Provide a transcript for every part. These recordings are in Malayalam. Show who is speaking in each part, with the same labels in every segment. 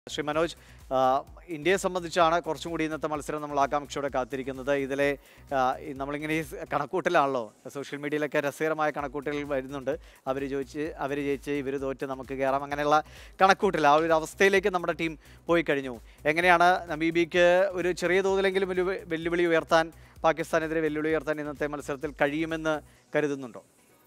Speaker 1: ശ്രീ മനോജ് ആ, ഇന്ത്യയെ സംബന്ധിച്ചാണ് കുറച്ചും കൂടി ഇന്നത്തെ മത്സരം നമ്മൾ ആകാംക്ഷയോടെ കാത്തിരിക്കുന്നത് ഇതിലെ ആ, ഈ നമ്മളിങ്ങനെ ഈ കണക്കൂട്ടലാണല്ലോ സോഷ്യൽ മീഡിയയിലൊക്കെ രസകരമായ കണക്കൂട്ടൽ വരുന്നുണ്ട് അവർ ചോദിച്ച് അവർ ജയിച്ച് ഇവർ തോറ്റ് നമുക്ക് കയറാം അങ്ങനെയുള്ള കണക്കൂട്ടൽ ആ ഒരു അവസ്ഥയിലേക്ക് നമ്മുടെ ടീം പോയി കഴിഞ്ഞു എങ്ങനെയാണ് നമീബിക്ക് ഒരു ചെറിയ തോതിലെങ്കിലും ഒരു വെല്ലുവിളി ഉയർത്താൻ പാകിസ്ഥാനെതിരെ വെല്ലുവിളി ഉയർത്താൻ ഇന്നത്തെ മത്സരത്തിൽ കഴിയുമെന്ന് കരുതുന്നുണ്ടോ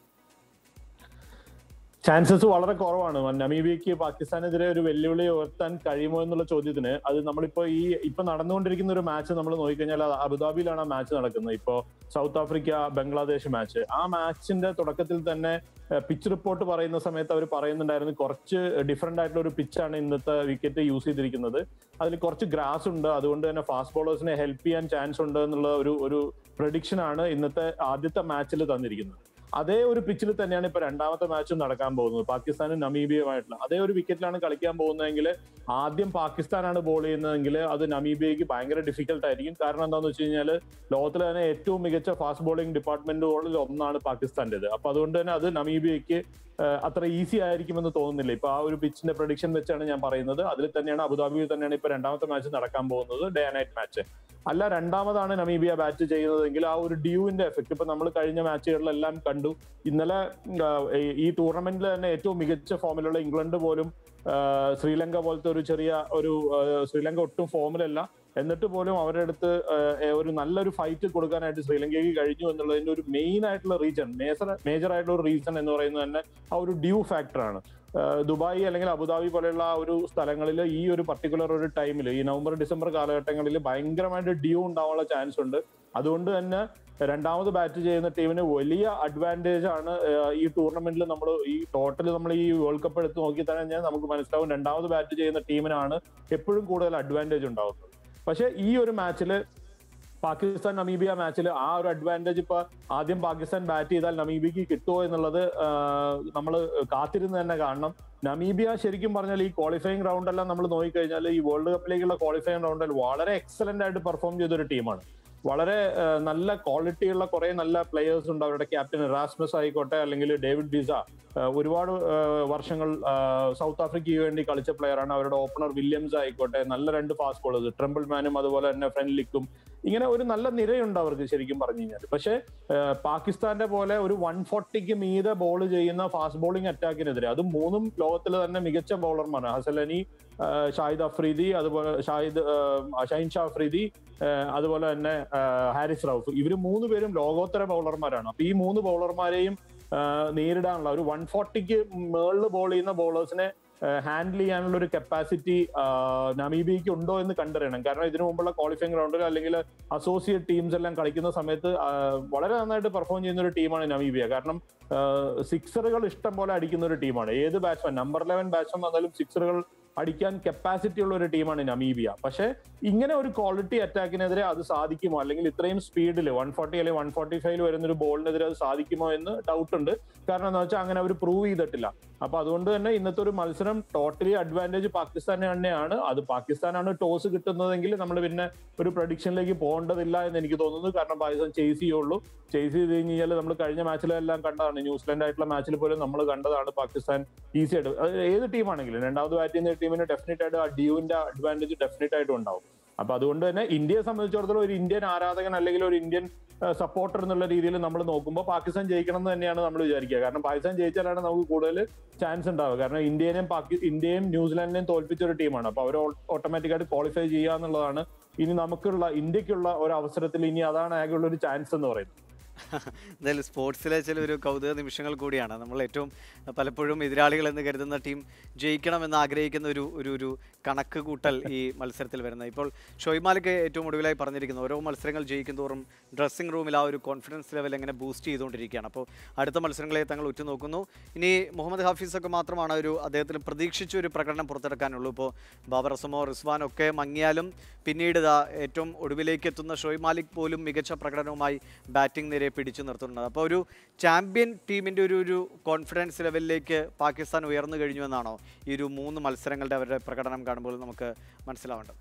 Speaker 2: ചാൻസസ് വളരെ കുറവാണ് നമീബിയക്ക് പാകിസ്ഥാനെതിരെ ഒരു വെല്ലുവിളി ഉയർത്താൻ കഴിയുമോ എന്നുള്ള ചോദ്യത്തിന് അത് നമ്മളിപ്പോ ഈ ഇപ്പൊ നടന്നുകൊണ്ടിരിക്കുന്ന ഒരു മാച്ച് നമ്മൾ നോക്കിക്കഴിഞ്ഞാൽ അത് അബുദാബിയിലാണ് ആ മാച്ച് നടക്കുന്നത് ഇപ്പോ സൗത്ത് ആഫ്രിക്ക ബംഗ്ലാദേശ് മാച്ച് ആ മാച്ചിന്റെ തുടക്കത്തിൽ തന്നെ പിച്ച് റിപ്പോർട്ട് പറയുന്ന സമയത്ത് അവർ പറയുന്നുണ്ടായിരുന്നു കുറച്ച് ഡിഫറെന്റ് ആയിട്ടുള്ള ഒരു പിച്ചാണ് ഇന്നത്തെ വിക്കറ്റ് യൂസ് ചെയ്തിരിക്കുന്നത് അതിൽ കുറച്ച് ഗ്രാസ് ഉണ്ട് അതുകൊണ്ട് തന്നെ ഫാസ്റ്റ് ബോളേഴ്സിനെ ഹെൽപ്പ് ചെയ്യാൻ ചാൻസ് ഉണ്ട് എന്നുള്ള ഒരു ഒരു പ്രഡിക്ഷൻ ആണ് ഇന്നത്തെ ആദ്യത്തെ മാച്ചിൽ തന്നിരിക്കുന്നത് അതേ ഒരു പിച്ചിൽ തന്നെയാണ് ഇപ്പൊ രണ്ടാമത്തെ മാച്ചും നടക്കാൻ പോകുന്നത് പാകിസ്ഥാനും നമീബിയയുമായിട്ടുള്ള അതേ ഒരു വിക്കറ്റിലാണ് കളിക്കാൻ പോകുന്നതെങ്കിൽ ആദ്യം പാകിസ്ഥാനാണ് ബോൾ ചെയ്യുന്നതെങ്കിൽ അത് നമീബിയക്ക് ഭയങ്കര ഡിഫിക്കൽട്ട് ആയിരിക്കും കാരണം എന്താണെന്ന് വെച്ച് കഴിഞ്ഞാൽ ലോകത്തിലെ തന്നെ ഏറ്റവും മികച്ച ഫാസ്റ്റ് ബോളിംഗ് ഡിപ്പാർട്ട്മെന്റുകളിൽ ഒന്നാണ് പാകിസ്ഥാന്റേത് അപ്പൊ അതുകൊണ്ട് തന്നെ അത് നമീബിയക്ക് ഏഹ്, അത്ര ഈസി ആയിരിക്കുമെന്ന് തോന്നുന്നില്ല ഇപ്പൊ ആ ഒരു പിച്ചിന്റെ പ്രൊഡിക്ഷൻ വെച്ചാണ് ഞാൻ പറയുന്നത് അതിൽ തന്നെയാണ് അബുദാബിയിൽ തന്നെയാണ് ഇപ്പൊ രണ്ടാമത്തെ മാച്ച് നടക്കാൻ പോകുന്നത് ഡേ നൈറ്റ് മാച്ച് അല്ല രണ്ടാമതാണ് നമീബിയ ബാറ്റ് ചെയ്യുന്നതെങ്കിൽ ആ ഒരു ഡ്യൂവിന്റെ എഫക്ട് ഇപ്പൊ നമ്മൾ കഴിഞ്ഞ മാച്ചുകളിലെല്ലാം കണ്ടു ഇന്നലെ ആ, ഈ- ഈ ടൂർണമെന്റിൽ തന്നെ ഏറ്റവും മികച്ച ഫോമിലുള്ള ഇംഗ്ലണ്ട് പോലും ആ, ശ്രീലങ്ക പോലത്തെ ഒരു ചെറിയ ഒരു ആ, ശ്രീലങ്ക ഒട്ടും ഫോമിലല്ല എന്നിട്ട് പോലും അവരുടെ അടുത്ത് ആ, ഒരു നല്ലൊരു ഫൈറ്റ് കൊടുക്കാനായിട്ട് ശ്രീലങ്കയ്ക്ക് കഴിഞ്ഞു എന്നുള്ളതിന്റെ ഒരു മെയിൻ ആയിട്ടുള്ള റീസൺ മേജർ മേജർ ആയിട്ടുള്ള ഒരു റീസൺ എന്ന് പറയുന്നത് തന്നെ ആ ഒരു ഡ്യൂ ഫാക്ടറാണ് ദുബായ് അല്ലെങ്കിൽ അബുദാബി പോലെയുള്ള ആ ഒരു സ്ഥലങ്ങളിൽ ഈ ഒരു പർട്ടിക്കുലർ ഒരു ടൈമിൽ ഈ നവംബർ ഡിസംബർ കാലഘട്ടങ്ങളിൽ ഭയങ്കരമായിട്ട് ഡ്യൂ ഉണ്ടാവാനുള്ള ചാൻസ് ഉണ്ട് അതുകൊണ്ട് തന്നെ രണ്ടാമത് ബാറ്റ് ചെയ്യുന്ന ടീമിന് വലിയ അഡ്വാൻറ്റേജ് ആണ് ഏഹ്, ഈ ടൂർണമെന്റിൽ നമ്മൾ ഈ ടോട്ടൽ നമ്മൾ ഈ വേൾഡ് കപ്പ് എടുത്ത് നോക്കി തന്നെ കഴിഞ്ഞാൽ നമുക്ക് മനസ്സിലാവും രണ്ടാമത് ബാറ്റ് ചെയ്യുന്ന ടീമിനാണ് എപ്പോഴും കൂടുതൽ അഡ്വാൻറ്റേജ് ഉണ്ടാവുന്നത് പക്ഷെ ഈ ഒരു മാച്ചിൽ പാകിസ്ഥാൻ നമീബിയ മാച്ചിൽ ആ ഒരു അഡ്വാൻറ്റേജ് ഇപ്പൊ ആദ്യം പാകിസ്ഥാൻ ബാറ്റ് ചെയ്താൽ നമീബിയക്ക് കിട്ടുമോ എന്നുള്ളത് നമ്മൾ കാത്തിരുന്ന് തന്നെ കാണണം നമീബിയ ശരിക്കും പറഞ്ഞാൽ ഈ ക്വാളിഫയിങ് റൗണ്ട് എല്ലാം നമ്മൾ നോക്കിക്കഴിഞ്ഞാൽ ഈ വേൾഡ് കപ്പിലേക്കുള്ള ക്വാളിഫയിങ് റൗണ്ടിൽ വളരെ എക്സലന്റ് ആയിട്ട് പെർഫോം ചെയ്ത ഒരു ടീമാണ് വളരെ ആ, നല്ല ക്വാളിറ്റിയുള്ള കുറെ നല്ല പ്ലേയേഴ്സ് ഉണ്ട് അവരുടെ ക്യാപ്റ്റൻ റാസ്മസ് ആയിക്കോട്ടെ അല്ലെങ്കിൽ ഡേവിഡ് ബിസ ആ, ഒരുപാട് ആ, വർഷങ്ങൾ ആ, സൗത്ത് ആഫ്രിക്കയ്ക്ക് വേണ്ടി കളിച്ച പ്ലെയറാണ് അവരുടെ ഓപ്പണർ വില്യംസ് ആയിക്കോട്ടെ നല്ല രണ്ട് ഫാസ്റ്റ് ബോളേഴ്സ് ട്രംബിൾ മാനും അതുപോലെ തന്നെ ഫ്രണ്ട്ലിക്കും ഇങ്ങനെ ഒരു നല്ല നിരയുണ്ട് അവർക്ക് ശരിക്കും പറഞ്ഞു കഴിഞ്ഞാൽ പക്ഷേ ആ, പാകിസ്ഥാന്റെ പോലെ ഒരു വൺ ഫോർട്ടിക്ക് മീതെ ബോൾ ചെയ്യുന്ന ഫാസ്റ്റ് ബോളിംഗ് അറ്റാക്കിനെതിരെ അതും മൂന്നും ലോകത്തിലെ തന്നെ മികച്ച ബൗളർമാരാണ് ഹസലനി ആ, ഷാഹിദ് അഫ്രീദി അതുപോലെ ഷാഹിദ് ആ, ഷൈൻ ഷാ അഫ്രീദി ആ, അതുപോലെ തന്നെ ആ, ഹാരിസ് റൌഫ് ഇവര് മൂന്ന് പേരും ലോകോത്തര ബൗളർമാരാണ് അപ്പൊ ഈ മൂന്ന് ബൗളർമാരെയും ആ, നേരിടാനുള്ള ഒരു വൺ ഫോർട്ടിക്ക് മേളിൽ ബോൾ ചെയ്യുന്ന ബോളേഴ്സിനെ ഹാൻഡിൽ ചെയ്യാനുള്ള ഒരു കപ്പാസിറ്റി നമീബിയക്ക് ഉണ്ടോ എന്ന് കണ്ടറിയണം കാരണം ഇതിനു മുമ്പുള്ള ക്വാളിഫയിങ് റൗണ്ടിൽ അല്ലെങ്കിൽ അസോസിയേറ്റ് ടീംസ് എല്ലാം കളിക്കുന്ന സമയത്ത് ആ, വളരെ നന്നായിട്ട് പെർഫോം ചെയ്യുന്ന ഒരു ടീമാണ് നമീബിയ കാരണം സിക്സറുകൾ ഇഷ്ടം പോലെ അടിക്കുന്ന ഒരു ടീമാണ് ഏത് ബാറ്റ്സ്മാൻ നമ്പർ ലെവൻ ബാറ്റ്സ്മാൻ വന്നാലും സിക്സറുകൾ അടിക്കാൻ കപ്പാസിറ്റി ഉള്ള ഒരു ടീമാണ് നമീബിയ പക്ഷെ ഇങ്ങനെ ഒരു ക്വാളിറ്റി അറ്റാക്കിനെതിരെ അത് സാധിക്കുമോ അല്ലെങ്കിൽ ഇത്രയും സ്പീഡിൽ വൺ ഫോർട്ടി അല്ലെങ്കിൽ വൺ ഫോർട്ടി ഫൈവ് വരുന്ന ഒരു ബോളിനെതിരെ അത് സാധിക്കുമോ എന്ന് ഡൗട്ട് ഉണ്ട് കാരണം എന്താ വെച്ചാൽ അങ്ങനെ അവർ പ്രൂവ് ചെയ്തിട്ടില്ല അപ്പൊ അതുകൊണ്ട് തന്നെ ഇന്നത്തെ ഒരു മത്സരം ടോട്ടലി അഡ്വാൻറ്റേജ് പാകിസ്ഥാന് തന്നെയാണ് അത് പാകിസ്ഥാനാണ് ടോസ് കിട്ടുന്നതെങ്കിൽ നമ്മൾ പിന്നെ ഒരു പ്രഡിക്ഷനിലേക്ക് പോകേണ്ടതില്ല എന്ന് എനിക്ക് തോന്നുന്നു കാരണം പാകിസ്ഥാൻ ചേസ് ചെയ്യുള്ളൂ ചേസ് ചെയ്ത് കഴിഞ്ഞ് കഴിഞ്ഞാൽ നമ്മൾ കഴിഞ്ഞ മാച്ചിലെല്ലാം കണ്ടതാണ് ന്യൂസിലാൻഡ് ആയിട്ടുള്ള മാച്ചിൽ പോലും നമ്മൾ കണ്ടതാണ് പാകിസ്ഥാൻ ഈസി ആയിട്ട് അത് ഏത് ടീമാണെങ്കിലും രണ്ടാമത് ബാറ്റ് ചെയ്യുന്ന ടീമിന് ഡെഫിനറ്റ് ആയിട്ട് ആ ഡ്യൂവിന്റെ അഡ്വാൻറ്റേജ് ഡെഫിനറ്റ് ആയിട്ടും ഉണ്ടാവും അപ്പൊ അതുകൊണ്ട് തന്നെ ഇന്ത്യയെ സംബന്ധിച്ചിടത്തോളം ഒരു ഇന്ത്യൻ ആരാധകൻ അല്ലെങ്കിൽ ഒരു ഇന്ത്യൻ സപ്പോർട്ടർ എന്നുള്ള രീതിയിൽ നമ്മൾ നോക്കുമ്പോൾ പാകിസ്ഥാൻ ജയിക്കണം എന്ന് തന്നെയാണ് നമ്മൾ വിചാരിക്കുക കാരണം പാകിസ്ഥാൻ ജയിച്ചാലാണ് നമുക്ക് കൂടുതൽ ചാൻസ് ഉണ്ടാവുക കാരണം ഇന്ത്യനെയും പാകി ഇന്ത്യയും ന്യൂസിലാൻഡിനെയും തോൽപ്പിച്ച ഒരു ടീമാണ് അപ്പൊ അവർ ഓട്ടോമാറ്റിക്കായിട്ട് ക്വാളിഫൈ ചെയ്യുക എന്നുള്ളതാണ് ഇനി നമുക്കുള്ള ഇന്ത്യക്കുള്ള ഒരു അവസരത്തിൽ ഇനി അതാണ് ആകെയുള്ള ഒരു ചാൻസ് എന്ന് പറയുന്നത്
Speaker 1: എന്തായാലും സ്പോർട്സിലെ ചില ഒരു കൗതുക നിമിഷങ്ങൾ കൂടിയാണ് നമ്മൾ ഏറ്റവും പലപ്പോഴും എതിരാളികൾ എന്ന് കരുതുന്ന ടീം ജയിക്കണമെന്ന് ആഗ്രഹിക്കുന്ന ഒരു ഒരു ഒരു കണക്ക് കൂട്ടൽ ഈ മത്സരത്തിൽ വരുന്നത് ഇപ്പോൾ ഷോയ് മാലിക് ഏറ്റവും ഒടുവിലായി പറഞ്ഞിരിക്കുന്നു ഓരോ മത്സരങ്ങൾ ജയിക്കും തോറും ഡ്രസ്സിംഗ് റൂമിൽ ആ ഒരു കോൺഫിഡൻസ് ലെവൽ എങ്ങനെ ബൂസ്റ്റ് ചെയ്തുകൊണ്ടിരിക്കുകയാണ് അപ്പോൾ അടുത്ത മത്സരങ്ങളെ തങ്ങൾ ഉറ്റുനോക്കുന്നു ഇനി മുഹമ്മദ് ഹാഫീസൊക്കെ മാത്രമാണ് ഒരു അദ്ദേഹത്തിന് പ്രതീക്ഷിച്ച ഒരു പ്രകടനം പുറത്തെടുക്കാനുള്ളൂ ഇപ്പോൾ ബാബർ അസമോ റിസ്വാൻ ഒക്കെ മങ്ങിയാലും പിന്നീട് ഇതാ ഏറ്റവും ഒടുവിലേക്ക് എത്തുന്ന ഷോയ് മാലിക് പോലും മികച്ച പ്രകടനവുമായി ബാറ്റിംഗ് നിരയെ പിടിച്ചു നിർത്തുന്നത് അപ്പോൾ ഒരു ചാമ്പ്യൻ ടീമിൻ്റെ ഒരു ഒരു കോൺഫിഡൻസ് ലെവലിലേക്ക് പാകിസ്ഥാൻ ഉയർന്നു കഴിഞ്ഞു എന്നാണോ ഈ ഒരു മൂന്ന് മത്സരങ്ങളുടെ അവരുടെ പ്രകടനം കാണുമ്പോൾ നമുക്ക് മനസ്സിലാവേണ്ടത്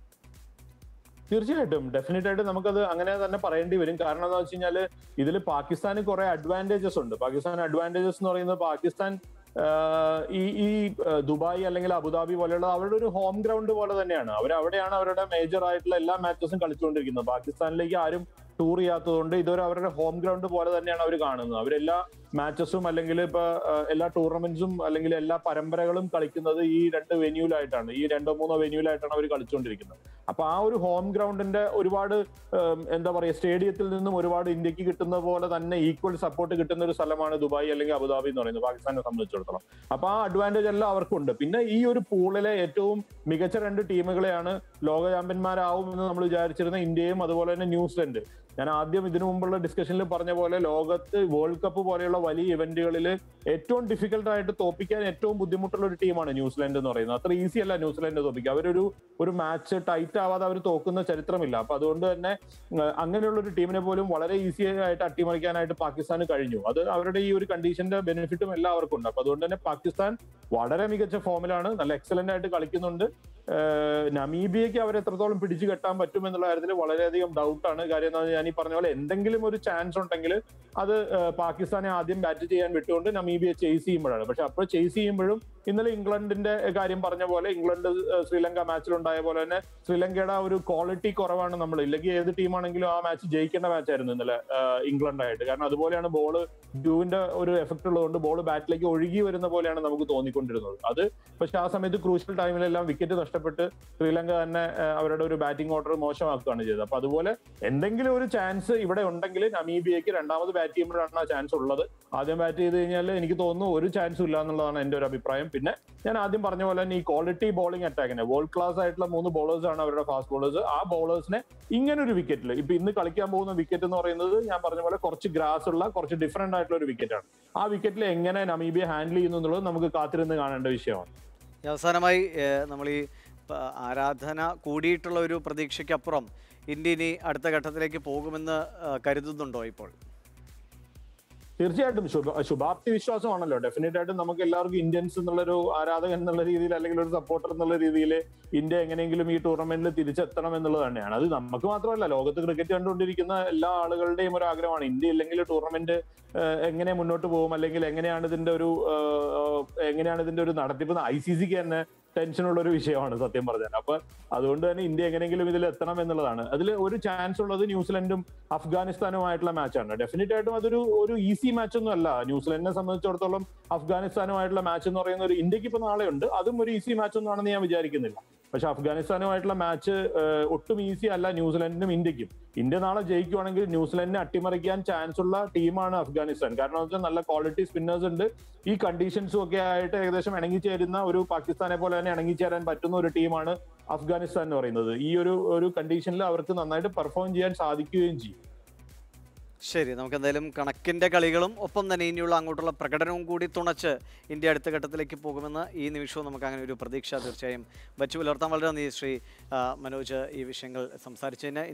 Speaker 2: തീർച്ചയായിട്ടും ഡെഫിനറ്റ് ആയിട്ട് നമുക്കത് അങ്ങനെ തന്നെ പറയേണ്ടി വരും കാരണം എന്താ വെച്ച് കഴിഞ്ഞാല് ഇതിൽ പാകിസ്ഥാന് കുറെ അഡ്വാൻറ്റേജസ് ഉണ്ട് പാകിസ്ഥാൻ അഡ്വാൻറ്റേജസ് എന്ന് പറയുന്നത് പാകിസ്ഥാൻ ആഹ് ഈ ഈ ആഹ് ദുബായ് അല്ലെങ്കിൽ അബുദാബി പോലെയുള്ള അവരുടെ ഒരു ഹോം ഗ്രൗണ്ട് പോലെ തന്നെയാണ് അവർ അവിടെയാണ് അവരുടെ മേജർ ആയിട്ടുള്ള എല്ലാ മാച്ചസും കളിച്ചുകൊണ്ടിരിക്കുന്നത് പാകിസ്ഥാനിലേക്ക് ആരും ടൂർ ചെയ്യാത്തതുകൊണ്ട് ഇതൊരു അവരുടെ ഹോം ഗ്രൗണ്ട് പോലെ തന്നെയാണ് അവർ കാണുന്നത് അവരെല്ലാ മാച്ചസും അല്ലെങ്കിൽ ഇപ്പൊ ആഹ് എല്ലാ ടൂർണമെന്റ്സും അല്ലെങ്കിൽ എല്ലാ പരമ്പരകളും കളിക്കുന്നത് ഈ രണ്ട് വെന്യൂലായിട്ടാണ് ഈ രണ്ടോ മൂന്നോ വെന്യൂലായിട്ടാണ് അവർ കളിച്ചുകൊണ്ടിരിക്കുന്നത് അപ്പൊ ആ ഒരു ഹോം ഗ്രൗണ്ടിന്റെ ഒരുപാട് ഉം, എന്താ പറയുക സ്റ്റേഡിയത്തിൽ നിന്നും ഒരുപാട് ഇന്ത്യക്ക് കിട്ടുന്ന പോലെ തന്നെ ഈക്വൽ സപ്പോർട്ട് കിട്ടുന്ന ഒരു സ്ഥലമാണ് ദുബായ് അല്ലെങ്കിൽ അബുദാബി എന്ന് പറയുന്നത് പാകിസ്ഥാനെ സംബന്ധിച്ചിടത്തോളം അപ്പൊ ആ അഡ്വാൻറ്റേജ് എല്ലാം അവർക്കുണ്ട് പിന്നെ ഈ ഒരു പൂളിലെ ഏറ്റവും മികച്ച രണ്ട് ടീമുകളെയാണ് ലോക ചാമ്പ്യന്മാരാവും എന്ന് നമ്മൾ വിചാരിച്ചിരുന്ന ഇന്ത്യയും അതുപോലെ തന്നെ ന്യൂസിലൻഡ് ഞാൻ ആദ്യം ഇതിനു മുമ്പുള്ള ഡിസ്കഷനിൽ പറഞ്ഞ പോലെ ലോകത്ത് വേൾഡ് കപ്പ് പോലെയുള്ള വലിയ ഇവന്റുകളിൽ ഏറ്റവും ഡിഫിക്കൽട്ട് ആയിട്ട് തോപ്പിക്കാൻ ഏറ്റവും ബുദ്ധിമുട്ടുള്ള ഒരു ടീമാണ് ന്യൂസിലൻഡ് എന്ന് പറയുന്നത് അത്ര ഈസി അല്ല ന്യൂസിലൻഡ് തോപ്പിക്കുക അവരൊരു ഒരു മാച്ച് ടൈറ്റ് ആവാതെ അവർ തോക്കുന്ന ചരിത്രമില്ല അപ്പൊ അതുകൊണ്ട് തന്നെ ഉം, അങ്ങനെയുള്ള ഒരു ടീമിനെ പോലും വളരെ ഈസി ആയിട്ട് അട്ടിമറിക്കാനായിട്ട് പാകിസ്ഥാന് കഴിഞ്ഞു അത് അവരുടെ ഈ ഒരു കണ്ടീഷന്റെ ബെനിഫിറ്റും എല്ലാവർക്കും ഉണ്ട് അപ്പൊ അതുകൊണ്ട് തന്നെ പാകിസ്ഥാൻ വളരെ മികച്ച ഫോമിലാണ് നല്ല എക്സലന്റ് ആയിട്ട് കളിക്കുന്നുണ്ട് ഏഹ് നമീബിയയ്ക്ക് അവർ എത്രത്തോളം പിടിച്ചു കെട്ടാൻ പറ്റും എന്നുള്ള കാര്യത്തിൽ വളരെയധികം ഡൗട്ടാണ് കാര്യം എന്താ ഞാൻ ഈ പറഞ്ഞ പോലെ എന്തെങ്കിലും ഒരു ചാൻസ് ഉണ്ടെങ്കിൽ അത് ഏഹ് പാകിസ്ഥാനെ ആദ്യം ബാറ്റ് ചെയ്യാൻ വിട്ടുകൊണ്ട് നമീബിയ ചേസ് ചെയ്യുമ്പോഴാണ് പക്ഷെ അപ്പോൾ ചേസ് ചെയ്യുമ്പോഴും ഇന്നലെ ഇംഗ്ലണ്ടിന്റെ കാര്യം പറഞ്ഞ പോലെ ഇംഗ്ലണ്ട് ഏഹ് ശ്രീലങ്ക മാച്ചിലുണ്ടായ പോലെ തന്നെ ശ്രീലങ്കയുടെ ആ ഒരു ക്വാളിറ്റി കുറവാണ് നമ്മൾ ഇല്ലെങ്കിൽ ഏത് ടീമാണെങ്കിലും ആ മാച്ച് ജയിക്കേണ്ട മാച്ചായിരുന്നു ഇന്നലെ ഏഹ് ഇംഗ്ലണ്ടായിട്ട് കാരണം അതുപോലെയാണ് ബോള് ഡ്യൂവിന്റെ ഒരു എഫക്ട് ഉള്ളതുകൊണ്ട് ബോൾ ബാറ്റിലേക്ക് ഒഴുകി വരുന്ന പോലെയാണ് നമുക്ക് തോന്നിക്കൊണ്ടിരുന്നത് അത് പക്ഷെ ആ സമയത്ത് ക്രൂഷ്യൽ ടൈമിലെല്ലാം വിക്കറ്റ് നഷ്ടപ്പെട്ട് ശ്രീലങ്ക തന്നെ ഏഹ് അവരുടെ ഒരു ബാറ്റിംഗ് ഓർഡർ മോശമാക്കുകയാണ് ചെയ്തത് അപ്പൊ അതുപോലെ എന്തെങ്കിലും ഒരു ചാൻസ് ഇവിടെ ഉണ്ടെങ്കിൽ നമീബിയയ്ക്ക് രണ്ടാമത് ബാറ്റ് ചെയ്യുമ്പോഴാണ് ആ ചാൻസ് ഉള്ളത് ആദ്യം ബാറ്റ് ചെയ്ത് കഴിഞ്ഞാൽ എനിക്ക് തോന്നുന്നു ഒരു ചാൻസും ഇല്ല എന്നുള്ളതാണ് എന്റെ ഒരു അഭിപ്രായം പിന്നെ ഞാൻ ആദ്യം പറഞ്ഞ പോലെ തന്നെ ഈ ക്വാളിറ്റി ബോളിംഗ് അറ്റാക്കിനെ വേൾഡ് ക്ലാസ് ആയിട്ടുള്ള മൂന്ന് ബോളേഴ്സ് ആണ് അവരുടെ ഫാസ്റ്റ് ബോളേഴ്സ് ആ ബോളേഴ്സിനെ ഇങ്ങനെ ഒരു വിക്കറ്റിൽ ഇപ്പൊ ഇന്ന് കളിക്കാൻ പോകുന്ന വിക്കറ്റ് എന്ന് പറയുന്നത് ഞാൻ പറഞ്ഞ പോലെ കുറച്ച് ഗ്രാസ് ഉള്ള കുറച്ച് ഡിഫറെന്റ് ആയിട്ടുള്ള ഒരു വിക്കറ്റ് ആണ് ആ വിക്കറ്റിൽ എങ്ങനെ നമീബിയ ഹാൻഡിൽ ചെയ്യുന്നു എന്നുള്ളത് നമുക്ക് കാത്തിരുന്ന് കാണേണ്ട വിഷയമാണ്
Speaker 1: ഈ അവസാനമായി ഏഹ്, നമ്മൾ ഈ പ- ആരാധന കൂടിയിട്ടുള്ള ഒരു പ്രതീക്ഷയ്ക്കപ്പുറം ഇന്ത്യ ഇനി അടുത്ത ഘട്ടത്തിലേക്ക് പോകുമെന്ന് ഏഹ്, കരുതുന്നുണ്ടോ ഇപ്പോൾ
Speaker 2: തീർച്ചയായിട്ടും ശുഭ ശുഭാപ്തി വിശ്വാസമാണല്ലോ ഡെഫിനറ്റ് ആയിട്ടും നമുക്ക് എല്ലാവർക്കും ഇന്ത്യൻസ് എന്നുള്ളൊരു ആരാധകൻ എന്നുള്ള രീതിയിൽ അല്ലെങ്കിൽ ഒരു സപ്പോർട്ടർ എന്നുള്ള രീതിയിൽ ഇന്ത്യ എങ്ങനെയെങ്കിലും ഈ ടൂർണമെന്റിൽ തിരിച്ചെത്തണം എന്നുള്ളത് തന്നെയാണ് അത് നമുക്ക് മാത്രമല്ല ലോകത്ത് ക്രിക്കറ്റ് കണ്ടുകൊണ്ടിരിക്കുന്ന എല്ലാ ആളുകളുടെയും ഒരു ആഗ്രഹമാണ് ഇന്ത്യ ഇല്ലെങ്കിൽ ടൂർണമെന്റ് എങ്ങനെ മുന്നോട്ട് പോകും അല്ലെങ്കിൽ എങ്ങനെയാണ് ഇതിന്റെ ഒരു ഏഹ്, എങ്ങനെയാണ് ഇതിന്റെ ഒരു നടത്തിപ്പ് ഐ സി സിക്ക് തന്നെ ടെൻഷനുള്ള ഒരു വിഷയമാണ് സത്യം പറഞ്ഞാൽ അപ്പൊ അതുകൊണ്ട് തന്നെ ഇന്ത്യ എങ്ങനെയെങ്കിലും ഇതിൽ എത്തണം എന്നുള്ളതാണ് അതിൽ ഒരു ചാൻസ് ഉള്ളത് ന്യൂസിലൻഡും അഫ്ഗാനിസ്ഥാനുമായിട്ടുള്ള മാച്ചാണ് ഡെഫിനറ്റ് ആയിട്ടും അതൊരു ഒരു ഈസി മാച്ച് ഒന്നും അല്ല ന്യൂസിലൻഡിനെ സംബന്ധിച്ചിടത്തോളം അഫ്ഗാനിസ്ഥാനുമായിട്ടുള്ള മാച്ച് എന്ന് പറയുന്ന ഒരു ഇന്ത്യക്ക് ഇപ്പൊ നാളെ ഉണ്ട് അതും ഒരു ഈസി മാച്ച് ഒന്നും ആണെന്ന് ഞാൻ വിചാരിക്കുന്നില്ല പക്ഷെ അഫ്ഗാനിസ്ഥാനുമായിട്ടുള്ള മാച്ച് ഒട്ടും ഈസി അല്ല ന്യൂസിലൻഡിനും ഇന്ത്യക്കും ഇന്ത്യ നാളെ ജയിക്കുവാണെങ്കിൽ ന്യൂസിലൻഡിനെ അട്ടിമറിക്കാൻ ചാൻസ് ഉള്ള ടീമാണ് അഫ്ഗാനിസ്ഥാൻ കാരണം എന്ന് വെച്ചാൽ നല്ല ക്വാളിറ്റി സ്പിന്നേഴ്സ് ഉണ്ട് ഈ കണ്ടീഷൻസും ഒക്കെ ആയിട്ട് ഏകദേശം ഇണങ്ങിച്ചേരുന്ന ഒരു പാകിസ്ഥാനെ പോലെ തന്നെ ഇണങ്ങിച്ചേരാൻ പറ്റുന്ന ഒരു ടീമാണ് അഫ്ഗാനിസ്ഥാൻ എന്ന് പറയുന്നത് ഈ ഒരു ഒരു കണ്ടീഷനിൽ അവർക്ക് നന്നായിട്ട് പെർഫോം ചെയ്യാൻ സാധിക്കുകയും ചെയ്യും
Speaker 1: ശരി നമുക്ക് എന്തായാലും കണക്കിന്റെ കളികളും ഒപ്പം തന്നെ ഇനിയുള്ള അങ്ങോട്ടുള്ള പ്രകടനവും കൂടി തുണച്ച് ഇന്ത്യ അടുത്ത ഘട്ടത്തിലേക്ക് പോകുമെന്ന് ഈ നിമിഷവും നമുക്ക് അങ്ങനെ ഒരു പ്രതീക്ഷ തീർച്ചയായും വച്ചു പുലർത്താൻ വളരെ നന്ദി ശ്രീ ആ, മനോജ് ഈ വിഷയങ്ങൾ സംസാരിച്ചതിന്